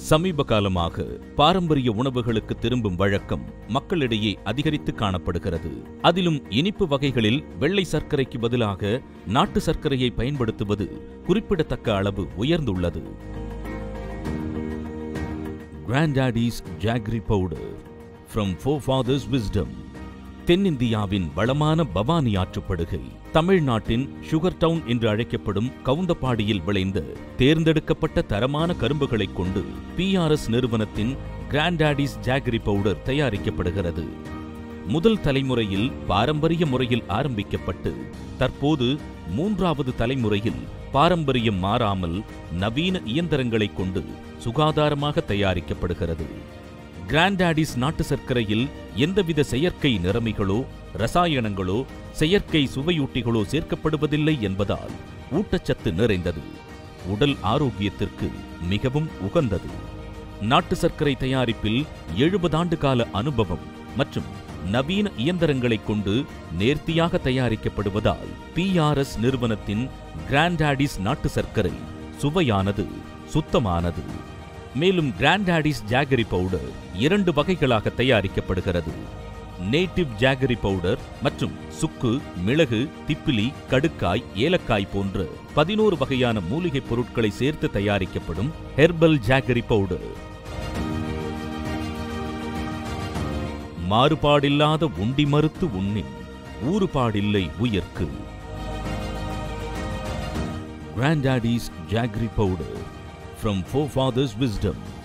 சமீப காலமாக பாரம்பரிய உணவுகளுக்கு திரும்பும் வழக்கம் மக்களிடையே அதிகரித்து காணப்படுகிறது அதிலும் இனிப்பு வகைகளில் வெள்ளை சர்க்கரைக்கு பதிலாக நாட்டு சர்க்கரையை பயன்படுத்துவது குறிப்பிடத்தக்க அளவு உயர்ந்துள்ளது granddaddy's jaggery powder from forefathers wisdom தென்னிந்தியாவின் வளமான பவானி ஆற்றுப்படுகை தமிழ்நாட்டின் சுகர் டவுன் என்று அழைக்கப்படும் கவுந்தப்பாடியில் விளைந்த தேர்ந்தெடுக்கப்பட்ட தரமான கரும்புகளைக் கொண்டு பிஆர்எஸ் நிறுவனத்தின் கிராண்டாடிஸ் ஜாகரி பவுடர் தயாரிக்கப்படுகிறது முதல் தலைமுறையில் பாரம்பரிய முறையில் ஆரம்பிக்கப்பட்டு தற்போது மூன்றாவது தலைமுறையில் பாரம்பரியம் மாறாமல் நவீன இயந்திரங்களைக் கொண்டு சுகாதாரமாக தயாரிக்கப்படுகிறது கிராண்டாடிஸ் நாட்டு சர்க்கரையில் எந்தவித செயற்கை நிறமிகளோ ரசாயனங்களோ செயற்கை சுவையூட்டிகளோ சேர்க்கப்படுவதில்லை என்பதால் ஊட்டச்சத்து நிறைந்தது உடல் ஆரோக்கியத்திற்கு மிகவும் உகந்தது நாட்டு சர்க்கரை தயாரிப்பில் எழுபது ஆண்டு கால அனுபவம் மற்றும் நவீன இயந்திரங்களைக் கொண்டு நேர்த்தியாக தயாரிக்கப்படுவதால் பிஆர்எஸ் நிறுவனத்தின் கிராண்டாடிஸ் நாட்டு சர்க்கரை சுவையானது சுத்தமானது மேலும் கிராண்டாடிஸ் ஜாகரி பவுடர் இரண்டு வகைகளாக தயாரிக்கப்படுகிறது நேட்டிவ் ஜாகரி பவுடர் மற்றும் சுக்கு மிளகு திப்பிலி கடுக்காய் ஏலக்காய் போன்ற பதினோரு வகையான மூலிகைப் பொருட்களை சேர்த்து தயாரிக்கப்படும் ஹெர்பல் ஜாகரி பவுடர் மாறுபாடில்லாத உண்டி மறுத்து உண்ணின் ஊறுபாடில்லை உயிர்க்கு granddaddy's jaggery powder from Forefathers' Wisdom